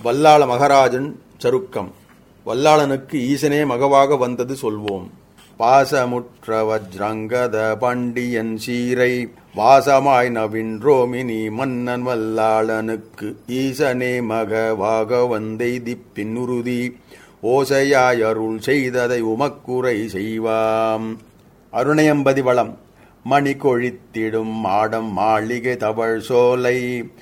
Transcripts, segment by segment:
வல்லாள மகராஜன் சருக்கம் வல்லாளனுக்கு ஈசனே மகவாக வந்தது சொல்வோம் பாசமுற்ற வஜ்ரங்கத பாண்டியன் சீரை வாசமாய் நவின்றோமினி மன்னன் வல்லாளனுக்கு ஈசனே மகவாக வந்தெய்தி பின்னுருதி ஓசையாய் அருள் செய்ததை உமக்குறை செய்வாம் அருணையம்பதி வளம் மணி கொழித்திடும் மாடம் மாளிகை தவழ் சோலை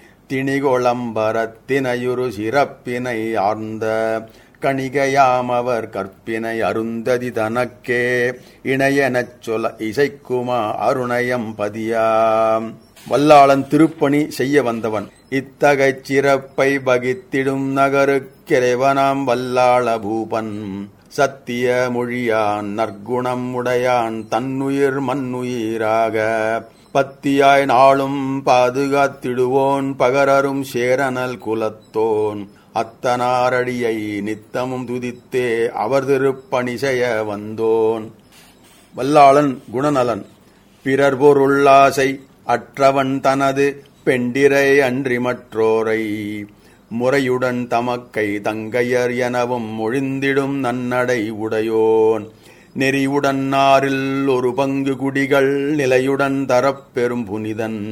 திணிகொளம்பரத்தினையுறு சிறப்பினை ஆர்ந்த கணிகையாம் அவர் கற்பினை அருந்ததி தனக்கே இணையெனச் சொல இசைக்குமா அருணயம் பதியாம் வல்லாளன் திருப்பணி செய்ய வந்தவன் இத்தகைச் சிறப்பை வகித்திடும் நகருக்கிறைவனாம் வல்லாள பூபன் சத்திய மொழியான் நற்குணம் உடையான் தன்னுயிர் மண்ணுயிராக பத்தியாய் நாளும் பாதுகாத்திடுவோன் பகரரும் சேரனல் குலத்தோன் அத்தனாரடியை நித்தமும் துதித்தே அவர் திருப்பணி செய்ய வந்தோன் வல்லாளன் குணநலன் பிறர் பொருளாசை அற்றவன் தனது பெண்டிரை அன்றி மற்றோரை முறையுடன் தமக்கை தங்கையர் எனவும் மொழிந்திடும் நன்னடை உடையோன் நெறியுடன் நாரில் ஒரு பங்கு குடிகள் நிலையுடன் தரப்பெறும் புனிதன்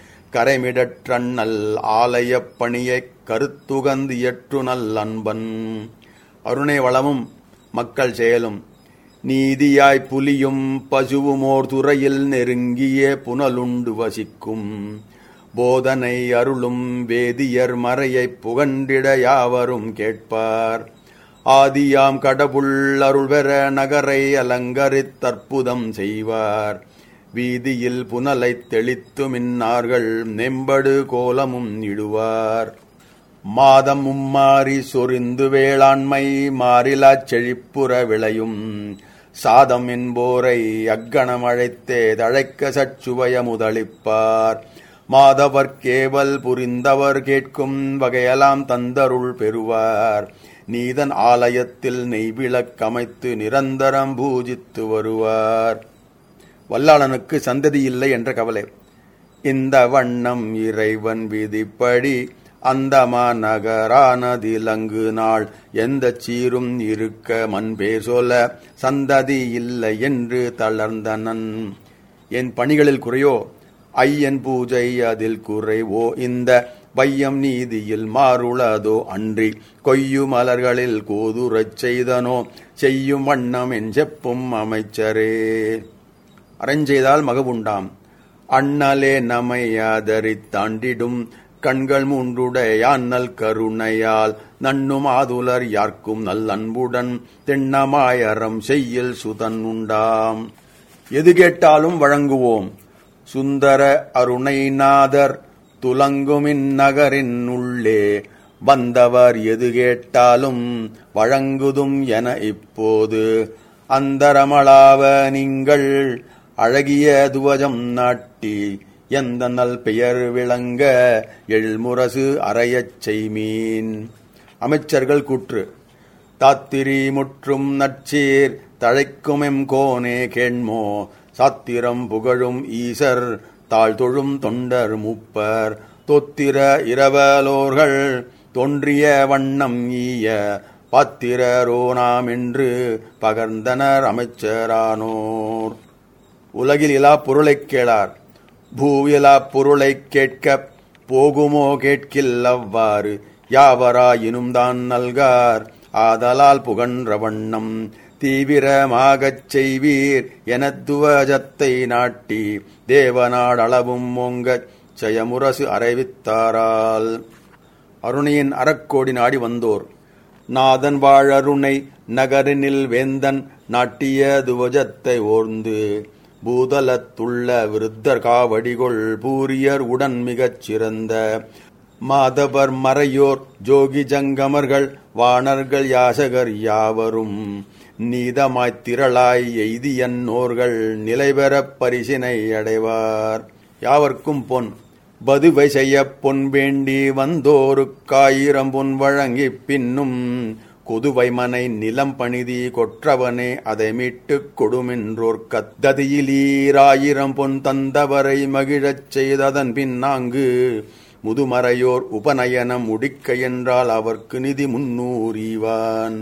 கரைமிடற்றண்ணல் ஆலயப் பணியைக் கருத்துகந்து இயற்று நல் அன்பன் அருணை வளமும் மக்கள் செயலும் நீதியாய் புலியும் பசுவுமோர் துறையில் நெருங்கிய புனலுண்டு வசிக்கும் போதனை அருளும் வேதியர் மறையைப் புகண்டிட யாவரும் கேட்பார் ஆதியாம் கடவுள் அருள் பெற நகரை அலங்கரித்தற்புதம் செய்வார் வீதியில் புனலைத் தெளித்து மின்னார்கள் நெம்படு கோலமும் இடுவார் மாதம் மும்மாறி சொரிந்து வேளாண்மை மாறிலாச் செழிப்புற விளையும் சாதம் என்போரை அக்கணம் அழைத்தே தழைக்க சச்சுவய முதளிப்பார் மாதவர் கேவல் புரிந்தவர் கேட்கும் வகையெல்லாம் தந்தருள் பெறுவார் நீதன் ஆலயத்தில் நெய்விளக்கமைத்து நிரந்தரம் பூஜித்து வருவார் வல்லாளனுக்கு சந்ததி இல்லை என்ற கவலை இந்த வண்ணம் இறைவன் விதிப்படி அந்தமா நகரானதில் அங்கு நாள் எந்த சீரும் இருக்க மண்பே சொல்ல சந்ததி இல்லை என்று தளர்ந்தனன் என் பணிகளில் குறையோ ஐயன் பூஜை அதில் குறைவோ இந்த வையம் நீதியில் மாறுளதோ அன்றி கொய்யு மலர்களில் கோதுரச் செய்தனோ செய்யும் வண்ணம் என் செப்பும் அமைச்சரே அறஞ்செய்தால் மகவுண்டாம் அண்ணலே நமை ஆதரித் தாண்டிடும் கண்கள் மூன்றுடையான் நல் கருணையால் நன்னும் ஆதுலர் யார்க்கும் நல் அன்புடன் தென்னமாயறம் செய்யில் சுதன் உண்டாம் எது கேட்டாலும் வழங்குவோம் சுந்தர அருணைநாதர் துலங்குமின் நகரின் உள்ளே வந்தவர் எது கேட்டாலும் வழங்குதும் என இப்போது அந்தரமளாவ நீங்கள் அழகிய துவஜம் நாட்டி எந்த நல் பெயர் விளங்க எழ்முரசு அறையச் செய்மீன் அமைச்சர்கள் கூற்று தாத்திரி முற்றும் நற்சீர் தழைக்குமெம் கோனே கேண்மோ சாத்திரம் புகழும் ஈசர் தாழ்தொழும் தொண்டர் மூப்பர் தொத்திர இரவலோர்கள் தோன்றிய வண்ணம் ஈய பாத்திரரோ நாம் என்று பகர்ந்தனர் அமைச்சரானோர் உலகில் இலா பொருளைக் கேளார் பூவிலா பொருளைக் கேட்கப் போகுமோ கேட்கில் அவ்வாறு யாவராயினும் தான் நல்கார் ஆதலால் புகன்ற வண்ணம் தீவிரமாகச் செய்வீர் எனத் துவஜத்தை நாட்டி தேவநாடளவும் ஓங்கச் செயமுரசு அறிவித்தாரால் அருணையின் அறக்கோடி நாடி வந்தோர் நாதன் வாழருணை நகரினில் வேந்தன் நாட்டிய துவஜத்தை ஓர்ந்து பூதலத்துள்ள விருத்தர் காவடிகொள் பூரியர் உடன் மிகச் சிறந்த மாதவர் மறையோர் ஜோகி ஜங்கமர்கள் வாணர்கள் யாசகர் யாவரும் நீதமாய்த் திரளாய் எய்தியன்னோர்கள் நிலைபெறப் பரிசினை அடைவார் யாவர்க்கும் பொன் பதுவை செய்யப் பொன் வேண்டி வந்தோருக்காயிரம் பொன் வழங்கிப் பின்னும் கொதுவை மனை நிலம் பணிதி கொற்றவனே அதை மீட்டுக் கொடுமென்றோர் கத்ததியிலீராயிரம் பொன் தந்தவரை மகிழச் செய்ததன் பின்னாங்கு முதுமறையோர் உபநயனம் முடிக்க என்றால் அவர்க்கு நிதி முன்னூறிவான்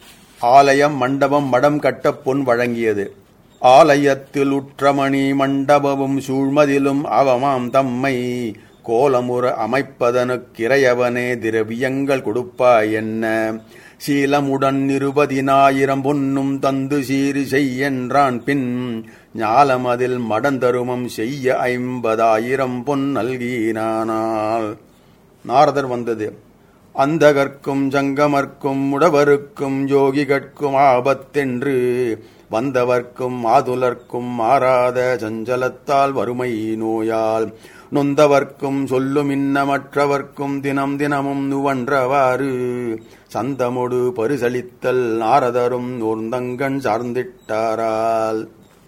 ஆலயம் மண்டபம் மடம் கட்ட பொன் வழங்கியது ஆலயத்தில் உற்றமணி மண்டபமும் சூழ்மதிலும் அவமாம் தம்மை கோலமுற அமைப்பதனுக்கிறையவனே திரவியங்கள் கொடுப்பாய் என்ன சீலமுடன் இருபதினாயிரம் பொன்னும் தந்து சீறு செய்யென்றான் பின் ஞாலமதில் மடந்தருமம் செய்ய ஐம்பதாயிரம் பொன் நல்கினானால் நாரதர் வந்தது அந்தகர்க்கும் ஜங்கமர்க்கும் உடவருக்கும் யோகிகட்கும் ஆபத்தென்று வந்தவர்க்கும் ஆதுலர்க்கும் மாறாத சஞ்சலத்தால் வறுமை நோயால் நொந்தவர்க்கும் சொல்லும் இன்னமற்றவர்க்கும் தினம் தினமும் நுவன்றவாறு சந்தமொடு பரிசளித்தல் நாரதரும் ஓர்ந்தங்கண் சார்ந்திட்டாரால்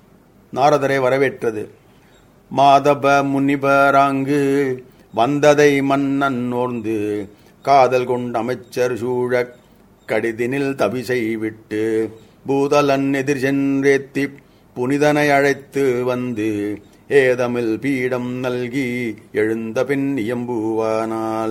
நாரதரை வரவேற்றது மாதப முனிபராங்கு வந்ததை மன்னன் ஓர்ந்து காதல் கொண்ட அமைச்சர் சூழக் கடிதினில் தவிசை விட்டு பூதலன் எதிர் சென்றேத்தி புனிதனை அழைத்து வந்து ஏதமில் பீடம் நல்கி எழுந்த பின் இயம்புவானால்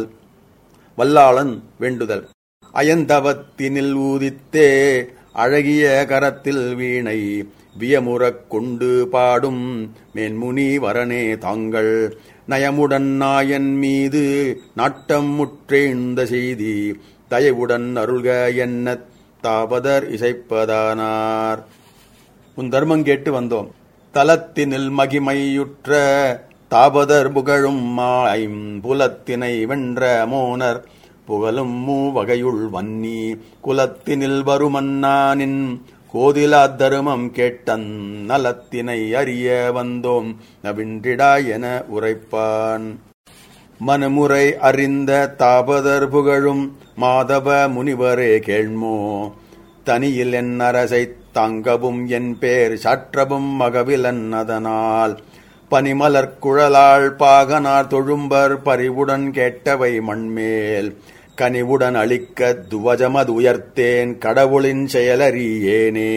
வல்லாளன் வேண்டுதல் அயந்தவத்தினில் ஊதித்தே அழகிய கரத்தில் வீணை வியமுறக் கொண்டு பாடும் மேன்முனி வரனே தாங்கள் நயமுடன் நாயன் மீது நாட்டம் முற்றேந்த செய்தி தயவுடன் அருள்க என்ன தாபதர் இசைப்பதானார் உன் தர்மம் கேட்டு வந்தோம் தலத்தினில் மகிமையுற்ற தாபதர் புகழும் மாயும் புலத்தினை வென்ற மோனர் புகழும் மூவகையுள் வன்னி குலத்தினில் வருமன்னானின் கோதிலா தருமம் கேட்டன் நலத்தினை அறிய வந்தோம் நவின்றிடா என உரைப்பான் மனுமுறை அறிந்த தாபதர் புகழும் மாதவ முனிவரே கேள்மோ தனியில் என் அரசைத் தாங்கவும் என் பேர் சாற்றவும் மகவிலன் அதனால் பனிமலர் குழலாள் பாகனார் தொழும்பர் பரிவுடன் கேட்டவை மண்மேல் கனிவுடன் அளிக்க துவஜமது உயர்த்தேன் கடவுளின் செயலறியேனே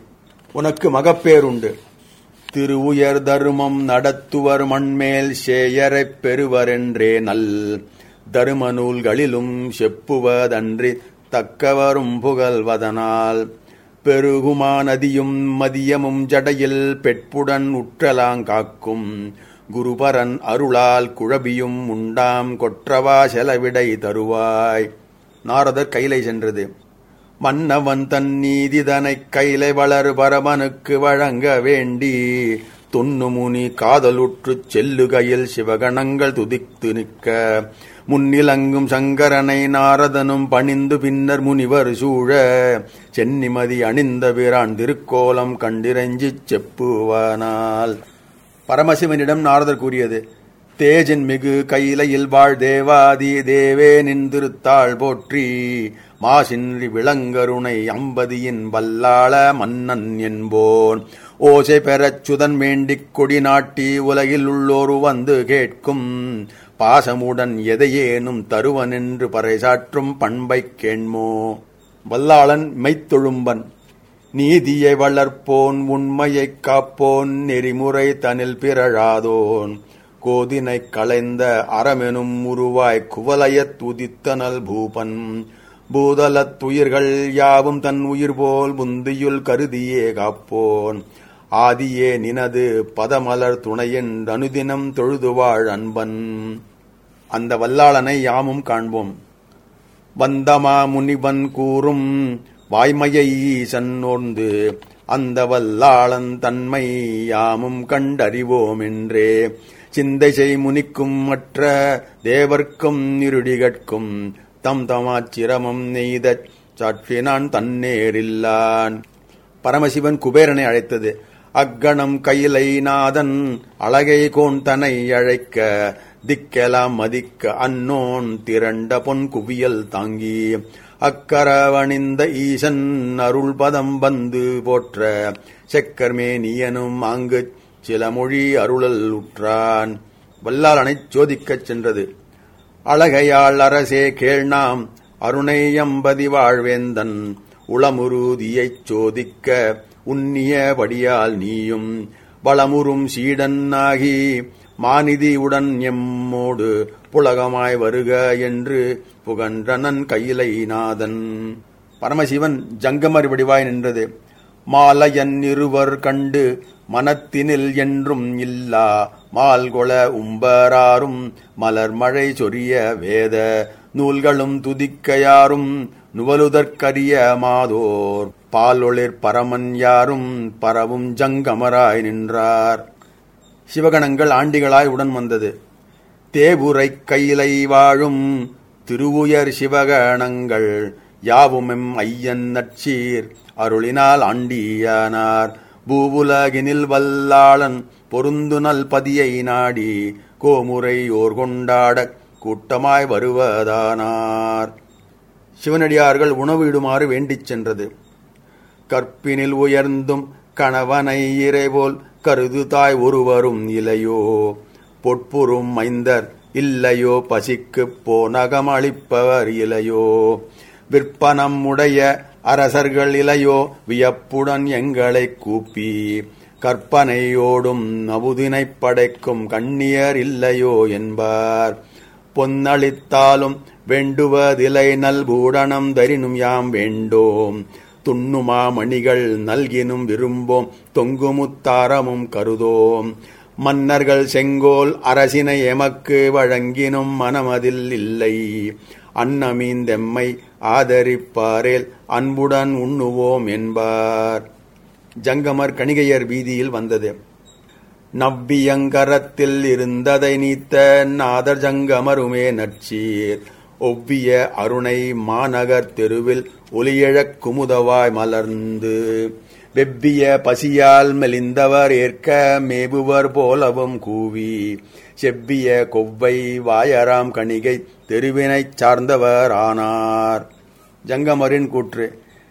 உனக்கு மகப்பேருண்டு திரு உயர் தருமம் நடத்துவர் மண்மேல் சேயரைப் பெறுவரென்றே நல் தரும நூல்களிலும் செப்புவதன்றி தக்கவரும் புகழ்வதனால் பெருகுமா நதியும் மதியமும் ஜடையில் பெட்புடன் உற்றலாங்காக்கும் குருபரன் அருளால் குழபியும் உண்டாம் கொற்றவா செலவிடை தருவாய் நாரதர் கைலை சென்றது மன்னவன் தன் நீதிதனைக் கைலை வளர் பரமனுக்கு வழங்க வேண்டி துண்ணுமுனி காதலுற்றுச் செல்லுகையில் சிவகணங்கள் துதித்து நிற்க முன்னிலங்கும் சங்கரனை நாரதனும் பணிந்து பின்னர் முனிவர் சூழ சென்னிமதி அணிந்த பிரான் திருக்கோலம் கண்டிரஞ்சிச் செப்புவானால் பரமசிவனிடம் நாரதர் கூறியது தேஜன் மிகு கையிலையில் வாழ் தேவாதி தேவே நின்றிருத்தாள் போற்றி மாசின்றி விளங்கருணை அம்பதியின் வல்லாள மன்னன் என்போன் ஓசை பெறச் சுதன் வேண்டிக் கொடி நாட்டி உலகில் உள்ளோரு வந்து கேட்கும் பாசமுடன் எதையேனும் தருவனென்று பறைசாற்றும் பண்பைக் கேண்மோ வல்லாளன் மெய்த்தொழும்பன் நீதியை வளர்ப்போன் உண்மையைக் காப்போன் நெறிமுறை தனில் பிறழாதோன் கோதினைக் களைந்த அறமெனும் உருவாய் குவலயத் உதித்தனல் பூபன் பூதலத் துயிர்கள் யாவும் தன் உயிர் போல் முந்தியுள் கருதியே காப்போன் ஆதியே நினது பதமலர் துணையென் அனுதினம் தொழுதுவாழ் அன்பன் அந்த வல்லாளனை யாமும் காண்போம் வந்தமா முனிவன் கூறும் வாய்மையை ஈசன் ஓர்ந்து அந்த வல்லாளன் தன்மை யாமும் கண்டறிவோம் என்றே சிந்தை செய் முனிக்கும் மற்ற தேவர்க்கும் இருடிகட்கும் தம் தமாச்சிரமம் நெய்தச் சாற்றினான் தன்னேரில்லான் பரமசிவன் குபேரனை அழைத்தது அக்கணம் கையிலை நாதன் அழகை கோன் தனை அழைக்க திக்கெலாம் மதிக்க அன்னோன் திரண்ட பொன் குவியல் தாங்கி அக்கரவணிந்த ஈசன் அருள் பதம் வந்து போற்ற செக்கர்மேனியனும் அங்கு சில மொழி அருளல் உற்றான் வல்லாளனைச் சோதிக்கச் சென்றது அழகையாள் அரசே கேள்நாம் அருணையம்பதி வாழ்வேந்தன் உளமுருதியைச் சோதிக்க உன்னியபடியால் நீயும் வளமுறும் சீடன் ஆகி மாநிதியுடன் எம்மோடு புலகமாய் வருக என்று புகன்றனன் கையிலை நாதன் பரமசிவன் ஜங்கமர் வடிவாய் நின்றது மாலையன் இருவர் கண்டு மனத்தினில் என்றும் இல்லா மால்கொள உம்பராரும் மலர் மழை சொரிய வேத நூல்களும் துதிக்கையாரும் நுவலுதற்கரிய மாதோர் பாலொளிர் பரமன் யாரும் பரவும் ஜங்கமராய் நின்றார் சிவகணங்கள் ஆண்டிகளாய் உடன் வந்தது தேபுரை கையிலை வாழும் திருவுயர் சிவகணங்கள் யாவுமெம் ஐயன் நற்சீர் அருளினால் ஆண்டியானார் பூவுலகினில் வல்லாளன் பொருந்துனல் பதியை நாடி கோமுறை ஓர் கொண்டாடக் கூட்டமாய் வருவதானார் சிவனடியார்கள் உணவு இடுமாறு வேண்டிச் சென்றது கற்பினில் உயர்ந்தும் கணவனை இறைபோல் கருது தாய் ஒருவரும் இலையோ பொற்புறும் மைந்தர் இல்லையோ பசிக்குப் போனகம் அளிப்பவர் இலையோ விற்பனம் உடைய அரசர்கள் இலையோ வியப்புடன் எங்களைக் கூப்பி கற்பனையோடும் நபுதினைப் படைக்கும் கண்ணியர் இல்லையோ என்பார் பொன்னளித்தாலும் வேண்டுவதிலை நல்பூடனம் தரினும் யாம் வேண்டோம் துண்ணுமா மணிகள் நல்கினும் விரும்போம் தொங்குமுத்தாரமும் கருதோம் மன்னர்கள் செங்கோல் அரசினை எமக்கு வழங்கினும் மனமதில் இல்லை அன்னமீந்தெம்மை ஆதரிப்பாரேல் அன்புடன் உண்ணுவோம் என்பார் ஜங்கமர் கணிகையர் வீதியில் வந்தது நவ்வியங்கரத்தில் இருந்ததை நீத்த நாதர் ஜங்கமருமே நற்சீர் ஒவ்விய அருணை மாநகர் தெருவில் ஒலியழக் குமுதவாய் மலர்ந்து வெவ்விய பசியால் மெலிந்தவர் ஏற்க மேபுவர் போலவும் கூவி செவ்விய கொவ்வை வாயராம் கணிகை தெருவினைச் சார்ந்தவர் ஆனார் ஜங்கமரின் கூற்று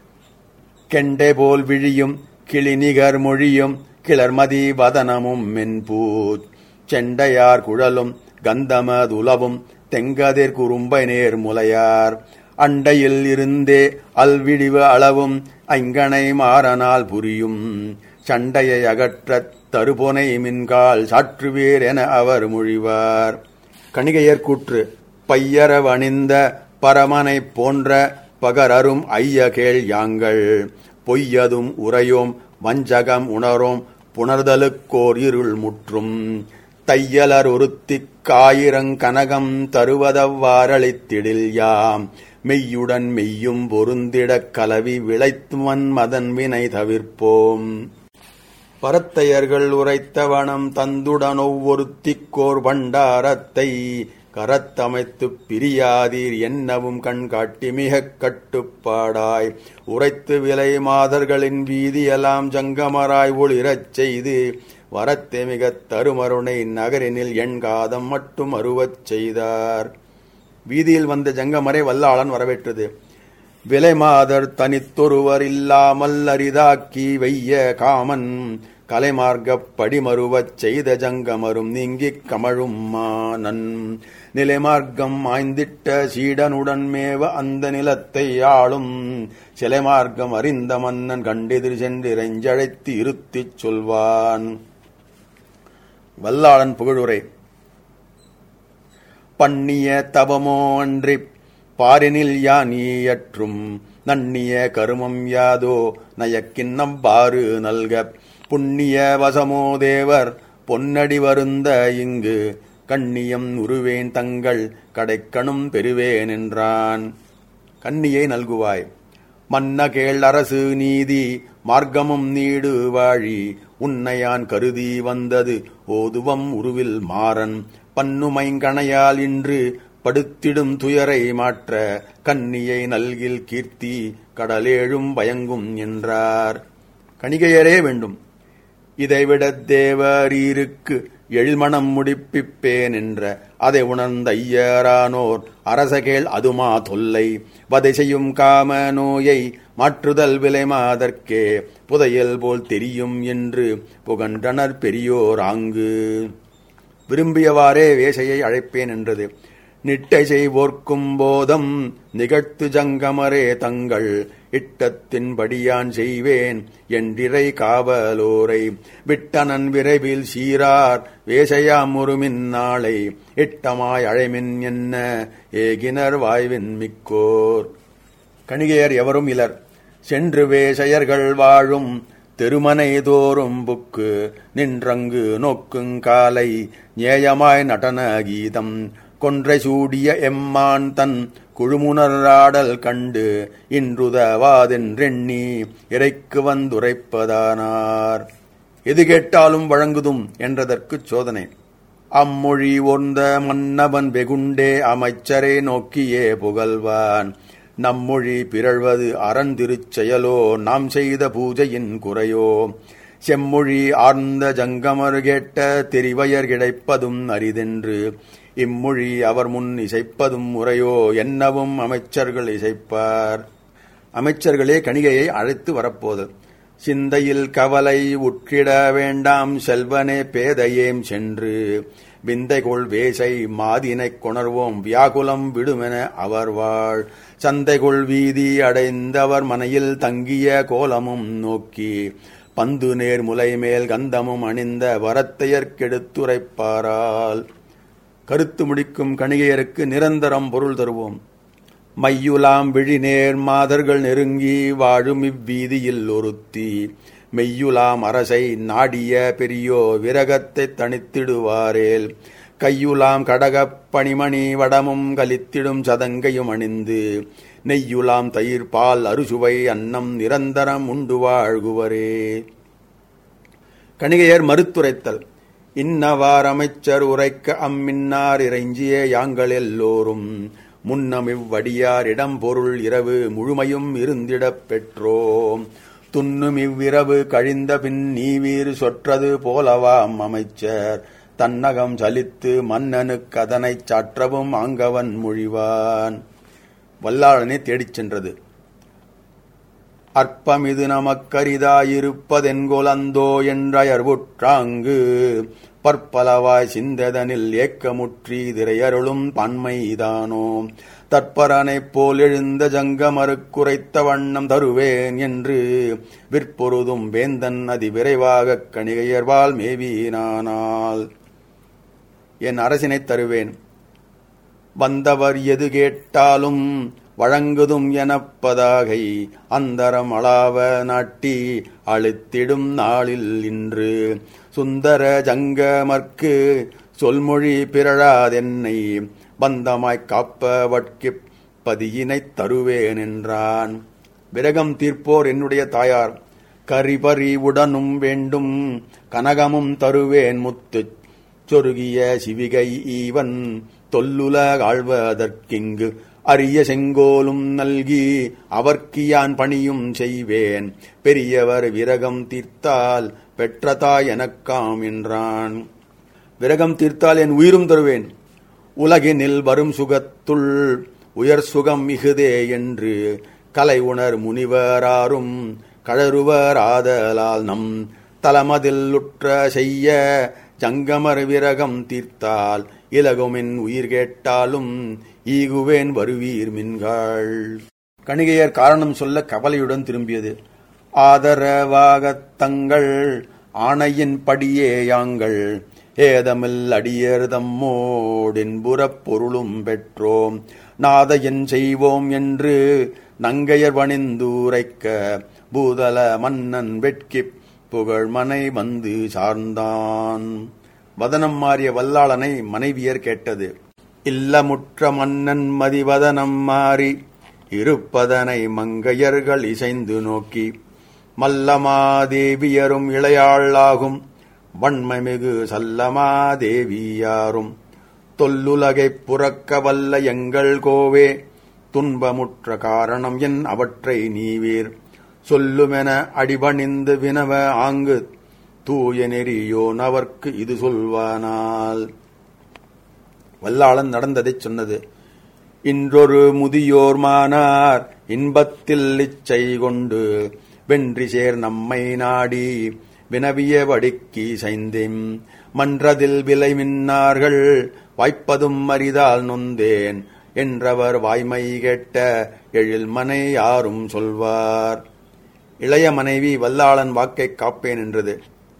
கெண்டை போல் விழியும் கிளிநிகர் மொழியும் கிளர்மதி வதனமும் மென்பூச் செண்டையார் குழலும் கந்தமதுலவும் தெங்கதிர் குறும்பை நேர் முலையார் அண்டையில் இருந்தே அல்விடிவு அளவும் ஐங்கனை மாறனால் புரியும் சண்டையை அகற்றத் தருபொனை மின்கால் சாற்றுவீர் என அவர் மொழிவார் கணிகையர் கூற்று பையரவணிந்த பரமனைப் போன்ற பகரரும் ஐய கேள் யாங்கள் பொய்யதும் உரையோம் வஞ்சகம் உணரோம் புணர்தலுக்கோர் இருள் முற்றும் தையலர் ஒருத்திக் காயிரங்கனகம் தருவதவ்வாறளித்திடில் யாம் மெய்யுடன் மெய்யும் பொருந்திடக் கலவி விளைத்துவன் மதன் வினை தவிர்ப்போம் பரத்தையர்கள் உரைத்தவனம் தந்துடன் ஒவ்வொருத்திக்கோர் பண்டாரத்தை கரத்தமைத்துப் பிரியாதீர் என்னவும் கண்காட்டி மிகக் கட்டுப்பாடாய் உரைத்து விலை மாதர்களின் வீதியெல்லாம் ஜங்கமராய் ஒளிரச் செய்து வரத்தே மிகத் தருமருணை நகரினில் எண் காதம் மட்டும் அருவச் செய்தார் வீதியில் வந்த ஜங்கமரை வல்லாளன் வரவேற்றது விலைமாதர் தனித்தொருவர் இல்லாமல் அரிதாக்கி வைய காமன் கலைமார்க்கப் படிமருவச் செய்த ஜங்கமரும் நீங்கிக் கமழும் மானன் நிலைமார்க்கம் ஆய்ந்திட்ட சீடனுடன் மேவ அந்த நிலத்தை ஆளும் சிலைமார்க்கம் அறிந்த மன்னன் கண்டெதிர் சென்றிரைஞ்சழைத்து இருத்திச் சொல்வான் வல்லாளன் புகழுரை பண்ணிய தவமோ அன்றிப் பாரினில் யானியற்றும் நன்னிய கருமம் யாதோ நயக்கிண்ணம் பாரு நல்க புண்ணிய வசமோ தேவர் பொன்னடி வருந்த இங்கு கண்ணியம் உருவேன் தங்கள் கடைக்கணும் பெறுவேன் என்றான் கண்ணியை நல்குவாய் மன்ன கேள் அரசு நீதி மார்க்கமும் நீடு வாழி உன்னையான் கருதி வந்தது ஓதுவம் உருவில் மாறன் பன்னுமைங்கணையால் இன்று படுத்திடும் துயரை மாற்ற கன்னியை நல்கில் கீர்த்தி கடலேழும் பயங்கும் என்றார் கணிகையரே வேண்டும் இதைவிடத் தேவரீருக்கு எழில்மணம் முடிப்பிப்பேன் என்ற அதை உணர்ந்த ஐயரானோர் அரசகேள் அதுமா தொல்லை வதை செய்யும் காம நோயை மாற்றுதல் விலை மாதற்கே புதையல் போல் தெரியும் என்று புகன்றனர் பெரியோர் ஆங்கு விரும்பியவாறே வேசையை அழைப்பேன் என்றது நிட்டை செய்வோர்க்கும் போதம் நிகழ்த்து ஜங்கமரே தங்கள் இட்டத்தின்படியான் செய்வேன் என்றிரை காவலோரை விட்டனன் விரைவில் சீரார் வேசையாம் ஒருமின் நாளை இட்டமாய் அழைமின் என்ன ஏகினர் வாய்வின் மிக்கோர் கணிகையர் எவரும் இலர் சென்று வேசையர்கள் வாழும் தெருமனை தோறும் புக்கு நின்றங்கு நோக்குங் காலை நியாயமாய் நடன கீதம் கொன்றை சூடிய எம்மான் தன் குழுமுணராடல் கண்டு இன்றுதவாதென்றெண்ணி இறைக்கு வந்துரைப்பதானார் எது கேட்டாலும் வழங்குதும் என்றதற்குச் சோதனை அம்மொழி ஒர்ந்த மன்னவன் வெகுண்டே அமைச்சரை நோக்கியே புகழ்வான் நம்மொழி பிறழ்வது அறந்திருச் செயலோ நாம் செய்த பூஜையின் குறையோ செம்மொழி ஆர்ந்த ஜங்கமர் கேட்ட தெரிவயர் கிடைப்பதும் அரிதென்று இம்மொழி அவர் முன் இசைப்பதும் முறையோ என்னவும் அமைச்சர்கள் இசைப்பார் அமைச்சர்களே கணிகையை அழைத்து வரப்போது சிந்தையில் கவலை உற்றிட வேண்டாம் செல்வனே பேதையேம் சென்று விந்தைகொள் வேசை மாதினைக் கொணர்வோம் வியாகுலம் விடுமென அவர் வாழ் சந்தைகொள் வீதி அடைந்தவர் மனையில் தங்கிய கோலமும் நோக்கி பந்து நேர் முலை மேல் கந்தமும் அணிந்த வரத்தையர்க்கெடுத்துரைப்பாரால் கருத்து முடிக்கும் கணிகையருக்கு நிரந்தரம் பொருள் தருவோம் மையுலாம் விழிநேர் மாதர்கள் நெருங்கி வாழும் இவ்வீதியில் ஒருத்தி மெய்யுலாம் அரசை நாடிய பெரியோ விரகத்தை தனித்திடுவாரேல் கையுலாம் கடகப் பணிமணி வடமும் கலித்திடும் சதங்கையும் அணிந்து நெய்யுலாம் தயிர் பால் அறுசுவை அன்னம் நிரந்தரம் உண்டு வாழ்குவரே கணிகையர் மறுத்துரைத்தல் இன்னவார் அமைச்சர் உரைக்க அம்மின்னார் இறைஞ்சிய யாங்கள் எல்லோரும் முன்னமிவ்வடியார் இடம் பொருள் இரவு முழுமையும் இருந்திடப் பெற்றோம் துன்னும் இவ்விரவு கழிந்த பின் நீவீர் சொற்றது போலவாம் அமைச்சர் தன்னகம் சலித்து மன்னனுக்கு அதனைச் சாற்றவும் ஆங்கவன் மொழிவான் வல்லாளனை தேடிச் சென்றது அற்பமிது நமக்கரிதாயிருப்பதென்கொலந்தோ என்றயர்வுற்றாங்கு பற்பலவாய் சிந்ததனில் ஏக்கமுற்றி திரையருளும் பன்மைதானோ தற்பரனைப் போல் எழுந்த ஜங்கமறுக் குறைத்த வண்ணம் தருவேன் என்று விற்பொருதும் வேந்தன் அதி விரைவாகக் கணிகையர்வால் மேவினானால் என் அரசினைத் தருவேன் வந்தவர் எது கேட்டாலும் வழங்குதும் எனப்பதாகை அந்தரம் அளாவ நாட்டி அழுத்திடும் நாளில் இன்று சுந்தர ஜங்கமர்க்கு சொல்மொழி பிறழாதென்னை பந்தமாய்க் காப்பவட்கிப் பதியினைத் தருவேன் என்றான் விரகம் தீர்ப்போர் என்னுடைய தாயார் கரிபறி உடனும் வேண்டும் கனகமும் தருவேன் முத்துச் சொருகிய சிவிகை ஈவன் தொல்லுலகாழ்வதற்கிங்கு அரிய செங்கோலும் நல்கி அவர்க்கியான் பணியும் செய்வேன் பெரியவர் விரகம் தீர்த்தால் பெற்ற தாய் எனக்காம் என்றான் விரகம் தீர்த்தால் என் உயிரும் தருவேன் உலகினில் வரும் சுகத்துள் உயர் சுகம் மிகுதே என்று கலை உணர் முனிவராரும் கழறுவர் ஆதலால் நம் தலமதில் உற்ற செய்ய ஜங்கமர் விரகம் தீர்த்தால் இலகுமின் உயிர் கேட்டாலும் ஈகுவேன் வருவீர் மின்கள் கணிகையர் காரணம் சொல்ல கவலையுடன் திரும்பியது ஆதரவாகத் தங்கள் ஆணையின் படியே யாங்கள் ஏதமில் அடியர் தம்மோடின்புறப் பொருளும் பெற்றோம் நாதையன் செய்வோம் என்று நங்கையர் வணிந்தூரைக்க பூதல மன்னன் வெட்கிப் புகழ்மனை வந்து சார்ந்தான் வதனம் மாறிய வல்லாளனை மனைவியர் கேட்டது இல்லமுற்ற மன்னன் மதிவதனம் மாறி இருப்பதனை மங்கையர்கள் இசைந்து நோக்கி மல்லமாதேவியரும் இளையாளாகும் வன்மைமிகு சல்லமாதேவியாரும் தொல்லுலகைப் புறக்க வல்ல எங்கள் கோவே துன்பமுற்ற காரணம் என் அவற்றை நீவீர் சொல்லுமென அடிபணிந்து வினவ ஆங்கு தூய நெறியோன் அவர்க்கு இது சொல்வானால் வல்லாளன் நடந்ததைச் சொன்னது இன்றொரு முதியோர் மானார் இன்பத்தில் இச்சை கொண்டு வென்றி சேர் நம்மை நாடி வினவிய வடிக்கி சைந்தேம் மன்றதில் விலை மின்னார்கள் வாய்ப்பதும் அரிதால் நொந்தேன் என்றவர் வாய்மை கேட்ட எழில் மனை யாரும் சொல்வார் இளைய மனைவி வல்லாளன் வாக்கைக் காப்பேன் என்றது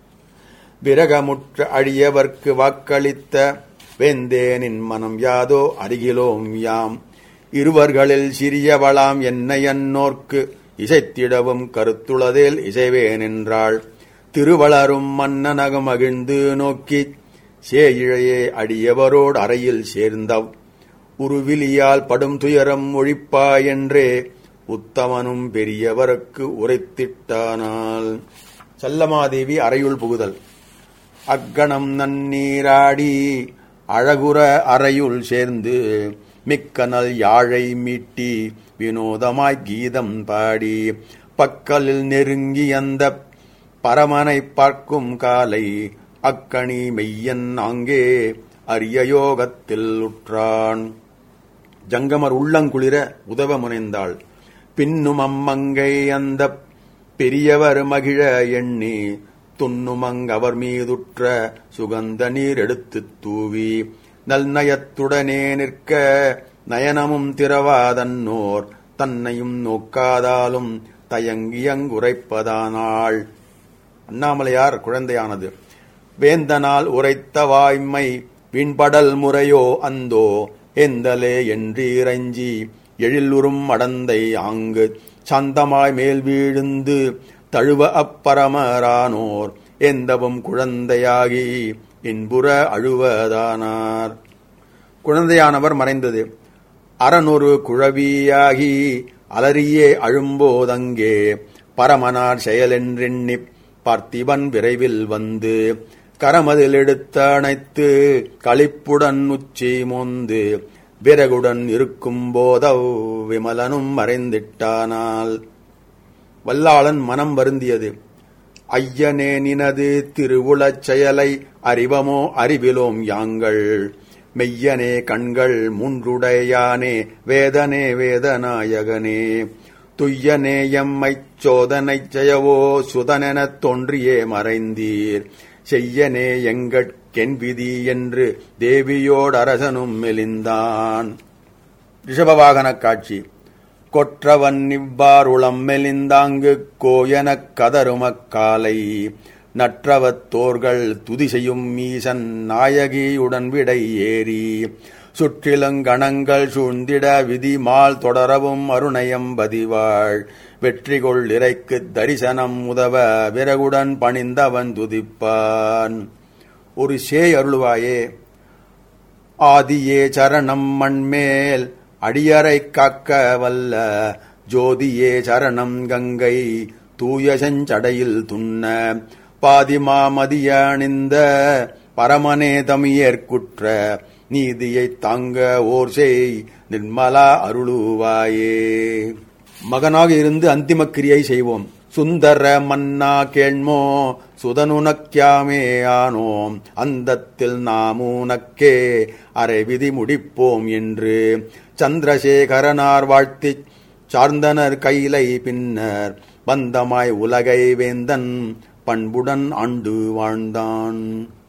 விரகமுற்ற அழியவர்க்கு வாக்களித்த வேந்தேனின் மனம் யாதோ அருகிலோம் யாம் இருவர்களில் சிறியவளாம் என்னை அன்னோர்க்கு இசைத்திடவும் கருத்துளதேல் இசைவேன் என்றாள் திருவளரும் மன்னனகம் மகிழ்ந்து நோக்கி சேயிழையே அடியவரோடு அறையில் சேர்ந்தவ் உருவிலியால் படும் துயரம் ஒழிப்பா என்றே உத்தமனும் பெரியவருக்கு உரைத்திட்டானால் சல்லமாதேவி அறையுள் புகுதல் அக்கணம் நன்னீராடி அழகுற அறையுள் சேர்ந்து மிக்கனல் யாழை மீட்டி வினோதமாய் கீதம் பாடி பக்கலில் நெருங்கி அந்த பரமனை பார்க்கும் காலை அக்கணி மெய்யன் அங்கே அரிய யோகத்தில் உற்றான் ஜங்கமர் உள்ளங்குளிர உதவ முனைந்தாள் பின்னும் அம்மங்கை அந்த பெரியவர் மகிழ எண்ணி துண்ணுமங்கவர் மீதுற்ற சுகந்த நீர் எடுத்துத் தூவி நல்நயத்துடனே நிற்க நயனமும் திரவாதன்னோர் தன்னையும் நோக்காதாலும் தயங்கியங்குரைப்பதானாள் அண்ணாமலையார் குழந்தையானது வேந்தனால் உரைத்த வாய்மை வீண்படல் முறையோ அந்தோ எந்தலே என்றீரஞ்சி எழிலுறும் அடந்தை ஆங்கு சந்தமாய் மேல் வீழுந்து தழுவ அப்பரமரானோர் எந்தவும் குழந்தையாகி இன்புற அழுவதானார் குழந்தையானவர் மறைந்தது அறனொரு குழவியாகி அலறியே அழும்போதங்கே பரமனார் செயலென்றெண்ணிப் பார்த்திபன் விரைவில் வந்து கரமதில் எடுத்த அணைத்து களிப்புடன் உச்சி மோந்து விறகுடன் இருக்கும் போதவ் விமலனும் மறைந்திட்டானால் வல்லாளன் மனம் வருந்தியது ஐயனே நினது திருவுளச் செயலை அறிவமோ அறிவிலோம் யாங்கள் மெய்யனே கண்கள் மூன்றுடையானே வேதனே வேதநாயகனே துய்யனே எம்மைச் சோதனைச் செய்யவோ சுதனெனத் தோன்றியே மறைந்தீர் செய்யனே எங்கட்கென் விதி என்று தேவியோடு அரசனும் மெலிந்தான் ரிஷபவாகனக் காட்சி கொற்றவன் இவ்வாறுளம் மெலிந்தாங்கு கோயனக் கதருமக்காலை நற்றவத்தோர்கள் துதி செய்யும் ஈசன் நாயகியுடன் விடை ஏறி சுற்றிலங்கணங்கள் சூழ்ந்திட விதி மால் தொடரவும் அருணயம் பதிவாள் வெற்றிகொள் இறைக்கு தரிசனம் உதவ விறகுடன் பணிந்தவன் துதிப்பான் ஒரு சேய் அருளுவாயே ஆதியே சரணம் மண்மேல் அடியரை காக்க வல்ல ஜோதியே சரணம் கங்கை தூய செஞ்சடையில் துண்ண பாதிமாமதிய அணிந்த பரமனே தமியேற்குற்ற நீதியைத் தாங்க ஓர் செய் நிர்மலா அருளுவாயே மகனாக இருந்து அந்திம கிரியை செய்வோம் சுந்தர மன்னா கேள்மோ சுதனுனக்கியாமே ஆனோம் அந்தத்தில் நாமூனக்கே அரை விதி முடிப்போம் என்று சந்திரசேகரனார் வாழ்த்திச் சார்ந்தனர் கைலை பின்னர் பந்தமாய் உலகை வேந்தன் பண்புடன் ஆண்டு வாழ்ந்தான்